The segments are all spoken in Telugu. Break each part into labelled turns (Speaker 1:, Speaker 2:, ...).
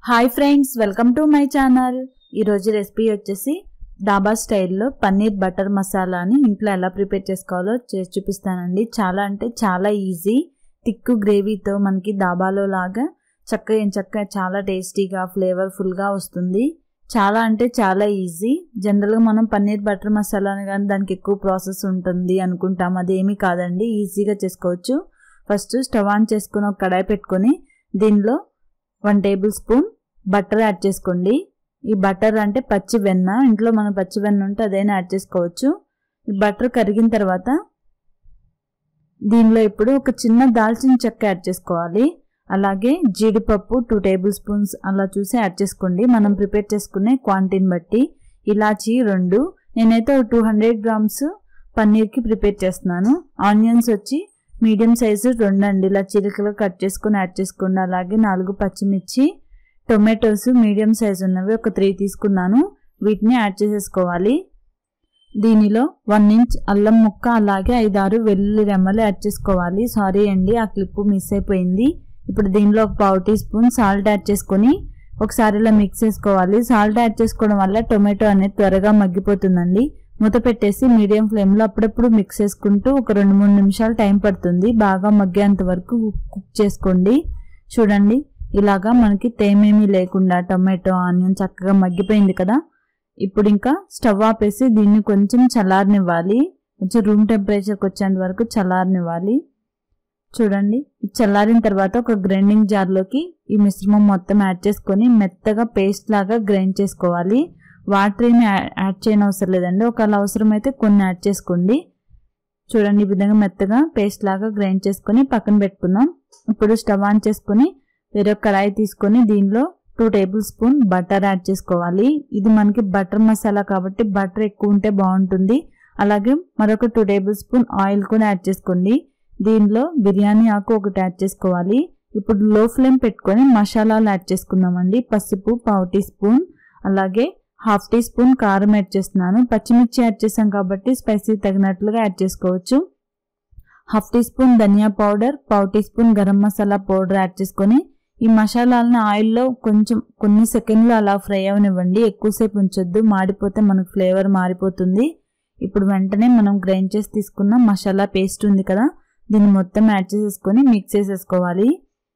Speaker 1: hi friends welcome to my channel ఈరోజు రెసిపీ వచ్చేసి డాబా స్టైల్లో పన్నీర్ బటర్ మసాలాని ఇంట్లో ఎలా ప్రిపేర్ చేసుకోవాలో చేసి చూపిస్తానండి చాలా అంటే చాలా ఈజీ తిక్కు గ్రేవీతో మనకి డాబాలో లాగా చక్కగా చక్కగా చాలా టేస్టీగా ఫ్లేవర్ఫుల్గా వస్తుంది చాలా అంటే చాలా ఈజీ జనరల్గా మనం పన్నీర్ బటర్ మసాలాని కానీ దానికి ఎక్కువ ప్రాసెస్ ఉంటుంది అనుకుంటాం అదేమీ కాదండి ఈజీగా చేసుకోవచ్చు ఫస్ట్ స్టవ్ ఆన్ చేసుకుని ఒక కడాయి పెట్టుకొని దీనిలో one tablespoon butter add చేసుకోండి ఈ బటర్ అంటే పచ్చి వెన్న ఇంట్లో మన పచ్చి వెన్న ఉంటే అదైనా యాడ్ చేసుకోవచ్చు ఈ బటర్ కరిగిన తర్వాత దీనిలో ఇప్పుడు ఒక చిన్న దాల్చిన చెక్క యాడ్ చేసుకోవాలి అలాగే జీడిపప్పు టూ టేబుల్ స్పూన్స్ అలా చూసి యాడ్ చేసుకోండి మనం ప్రిపేర్ చేసుకునే క్వాంటిటీని బట్టి ఇలాచీ రెండు నేనైతే ఒక టూ హండ్రెడ్ గ్రామ్స్ పన్నీర్కి ప్రిపేర్ చేస్తున్నాను ఆనియన్స్ వచ్చి మీడియం సైజు రెండు అండి ఇలా చిలుకలు కట్ చేసుకుని యాడ్ చేసుకోండి అలాగే నాలుగు పచ్చిమిర్చి టొమాటోస్ మీడియం సైజు ఉన్నవి ఒక త్రీ తీసుకున్నాను వీటిని యాడ్ చేసేసుకోవాలి దీనిలో వన్ ఇంచ్ అల్లం ముక్క అలాగే ఐదారు వెల్లుల్లి రెమ్మలు యాడ్ చేసుకోవాలి సారీ అండి ఆ క్లిప్ మిస్ అయిపోయింది ఇప్పుడు దీనిలో ఒక పావు టీ స్పూన్ సాల్ట్ యాడ్ చేసుకొని ఒకసారి ఇలా మిక్స్ చేసుకోవాలి సాల్ట్ యాడ్ చేసుకోవడం వల్ల టొమాటో అనేది త్వరగా మగ్గిపోతుందండి మూత పెట్టేసి మీడియం ఫ్లేమ్లో అప్పుడప్పుడు మిక్స్ చేసుకుంటూ ఒక రెండు మూడు నిమిషాలు టైం పడుతుంది బాగా మగ్గేంత వరకు కుక్ చేసుకోండి చూడండి ఇలాగా మనకి తేమేమీ లేకుండా టొమాటో ఆనియన్ చక్కగా మగ్గిపోయింది కదా ఇప్పుడు ఇంకా స్టవ్ ఆపేసి దీన్ని కొంచెం చల్లారనివ్వాలి కొంచెం రూమ్ టెంపరేచర్కి వచ్చేంత వరకు చల్లారనివ్వాలి చూడండి చల్లారిన తర్వాత ఒక గ్రైండింగ్ జార్లోకి ఈ మిశ్రమం మొత్తం యాడ్ చేసుకొని మెత్తగా పేస్ట్ లాగా గ్రైండ్ చేసుకోవాలి వాటర్ ఏమి యాడ్ చేయని అవసరం లేదండి ఒకవేళ అవసరమైతే కొన్ని యాడ్ చేసుకోండి చూడండి ఈ విధంగా మెత్తగా పేస్ట్ లాగా గ్రైండ్ చేసుకొని పక్కన పెట్టుకుందాం ఇప్పుడు స్టవ్ ఆన్ చేసుకొని వేరొక కడాయి తీసుకొని దీనిలో two tablespoon butter add చేసుకోవాలి ఇది మనకి బటర్ మసాలా కాబట్టి బటర్ ఎక్కువ ఉంటే బాగుంటుంది అలాగే మరొక టూ టేబుల్ స్పూన్ ఆయిల్ కూడా యాడ్ చేసుకోండి దీనిలో బిర్యానీ ఆకు ఒకటి యాడ్ చేసుకోవాలి ఇప్పుడు లో ఫ్లేమ్ పెట్టుకొని మసాలాలు యాడ్ చేసుకుందామండి పసుపు పావు టీ స్పూన్ అలాగే హాఫ్ టీ స్పూన్ కారం యాడ్ చేస్తున్నాను పచ్చిమిర్చి యాడ్ చేసాం కాబట్టి స్పైసీ తగినట్లుగా యాడ్ చేసుకోవచ్చు హాఫ్ టీ స్పూన్ ధనియా పౌడర్ పావు teaspoon garam masala powder add చేసుకొని ఈ మసాలాలను ఆయిల్లో కొంచెం కొన్ని సెకండ్లు అలా ఫ్రై అవనివ్వండి ఎక్కువసేపు ఉంచొద్దు మాడిపోతే మనకు ఫ్లేవర్ మారిపోతుంది ఇప్పుడు వెంటనే మనం గ్రైండ్ చేసి తీసుకున్న మసాలా పేస్ట్ ఉంది కదా దీన్ని మొత్తం యాడ్ చేసేసుకొని మిక్స్ చేసేసుకోవాలి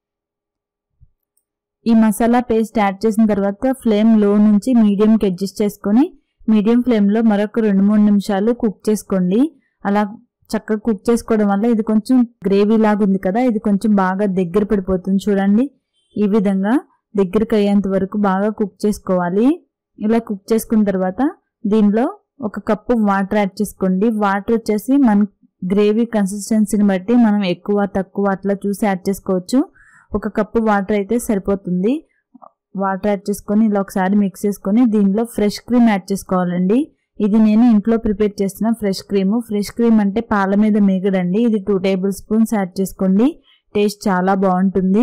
Speaker 1: ఈ మసాలా పేస్ట్ యాడ్ చేసిన తర్వాత ఫ్లేమ్ లో నుంచి మీడియంకి అడ్జస్ట్ చేసుకొని మీడియం ఫ్లేమ్లో మరొక రెండు మూడు నిమిషాలు కుక్ చేసుకోండి అలా చక్కగా కుక్ చేసుకోవడం వల్ల ఇది కొంచెం గ్రేవీ లాగా ఉంది కదా ఇది కొంచెం బాగా దగ్గర పడిపోతుంది చూడండి ఈ విధంగా దగ్గరికి అయ్యేంత వరకు బాగా కుక్ చేసుకోవాలి ఇలా కుక్ చేసుకున్న తర్వాత దీనిలో ఒక కప్పు వాటర్ యాడ్ చేసుకోండి వాటర్ వచ్చేసి మన గ్రేవీ కన్సిస్టెన్సీని బట్టి మనం ఎక్కువ తక్కువ అట్లా చూసి యాడ్ చేసుకోవచ్చు ఒక కప్పు వాటర్ అయితే సరిపోతుంది వాటర్ యాడ్ చేసుకొని ఇలా ఒకసారి మిక్స్ చేసుకొని దీనిలో ఫ్రెష్ క్రీమ్ యాడ్ చేసుకోవాలండి ఇది నేను ఇంట్లో ప్రిపేర్ చేసిన ఫ్రెష్ క్రీమ్ ఫ్రెష్ క్రీమ్ అంటే పాల మీద మేగడండి ఇది టూ టేబుల్ స్పూన్స్ యాడ్ చేసుకోండి టేస్ట్ చాలా బాగుంటుంది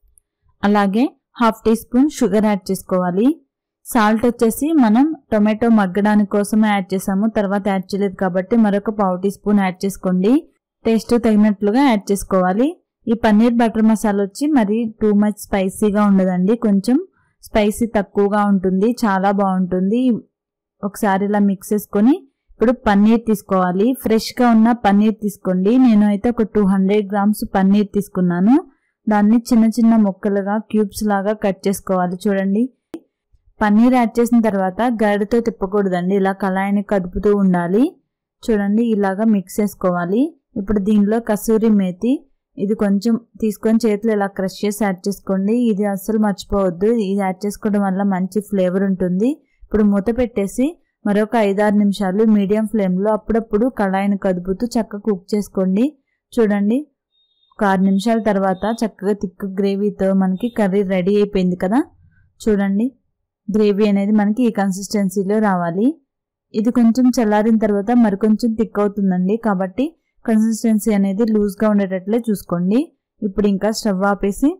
Speaker 1: అలాగే half teaspoon sugar add చేసుకోవాలి సాల్ట్ వచ్చేసి మనం టొమాటో మగ్గడానికి కోసమే యాడ్ చేసాము తర్వాత యాడ్ చేయలేదు కాబట్టి మరొక పావు టీ స్పూన్ యాడ్ చేసుకోండి టేస్ట్ తగినట్లుగా యాడ్ చేసుకోవాలి ఈ పన్నీర్ బటర్ మసాలా వచ్చి మరి టూ మచ్ స్పైసీగా ఉండదండి కొంచెం స్పైసీ తక్కువగా ఉంటుంది చాలా బాగుంటుంది ఒకసారి ఇలా మిక్స్ చేసుకొని ఇప్పుడు పన్నీర్ తీసుకోవాలి ఫ్రెష్గా ఉన్న పన్నీర్ తీసుకోండి నేను అయితే ఒక టూ హండ్రెడ్ గ్రామ్స్ పన్నీర్ తీసుకున్నాను దాన్ని చిన్న చిన్న ముక్కలుగా క్యూబ్స్ లాగా కట్ చేసుకోవాలి చూడండి పన్నీర్ యాడ్ చేసిన తర్వాత గరిటతో తిప్పకూడదండి ఇలా కళాయిని కదుపుతూ ఉండాలి చూడండి ఇలాగా మిక్స్ చేసుకోవాలి ఇప్పుడు దీనిలో కసూరి మేతి ఇది కొంచెం తీసుకొని చేతులు ఇలా క్రష్ చేసి యాడ్ చేసుకోండి ఇది అస్సలు మర్చిపోవద్దు ఇది యాడ్ చేసుకోవడం వల్ల మంచి ఫ్లేవర్ ఉంటుంది ఇప్పుడు మూత పెట్టేసి మరొక ఐదారు నిమిషాలు మీడియం ఫ్లేమ్లో అప్పుడప్పుడు కళాయిని కదుపుతూ చక్కగా కుక్ చేసుకోండి చూడండి ఒక ఆరు నిమిషాల తర్వాత చక్కగా తిక్కు గ్రేవీతో మనకి కర్రీ రెడీ అయిపోయింది కదా చూడండి గ్రేవీ అనేది మనకి ఈ కన్సిస్టెన్సీలో రావాలి ఇది కొంచెం చల్లారిన తర్వాత మరికొంచెం థిక్ అవుతుందండి కాబట్టి కన్సిస్టెన్సీ అనేది లూజ్గా ఉండేటట్లే చూసుకోండి ఇప్పుడు ఇంకా స్టవ్ ఆపేసి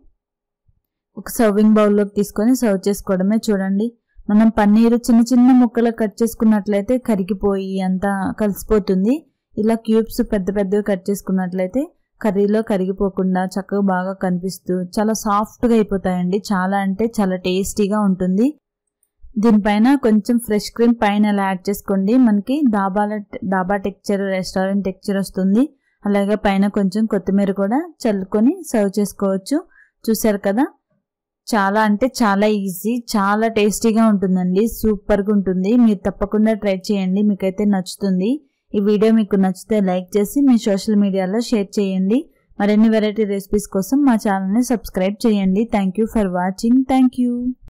Speaker 1: ఒక సర్వింగ్ బౌల్లోకి తీసుకొని సర్వ్ చేసుకోవడమే చూడండి మనం పన్నీరు చిన్న చిన్న ముక్కలు కట్ చేసుకున్నట్లయితే కరిగిపోయి అంతా కలిసిపోతుంది ఇలా క్యూబ్స్ పెద్ద పెద్దవి కట్ చేసుకున్నట్లయితే కర్రీలో కరిగిపోకుండా చక్కగా బాగా కనిపిస్తూ చాలా సాఫ్ట్గా అయిపోతాయండి చాలా అంటే చాలా టేస్టీగా ఉంటుంది దీనిపైన కొంచెం ఫ్రెష్ క్రీమ్ పైన ఇలా యాడ్ చేసుకోండి మనకి డాబాల డాబా టెక్చర్ రెస్టారెంట్ టెక్చర్ వస్తుంది అలాగే పైన కొంచెం కొత్తిమీర కూడా చల్లుకొని సర్వ్ చేసుకోవచ్చు చూసారు కదా చాలా అంటే చాలా ఈజీ చాలా టేస్టీగా ఉంటుందండి సూపర్గా ఉంటుంది మీరు తప్పకుండా ట్రై చేయండి మీకైతే నచ్చుతుంది ఈ వీడియో మీకు నచ్చితే లైక్ చేసి మీ సోషల్ మీడియాలో షేర్ చేయండి మరిన్ని వెరైటీ రెసిపీస్ కోసం మా ఛానల్ని సబ్స్క్రైబ్ చేయండి thank you for watching thank you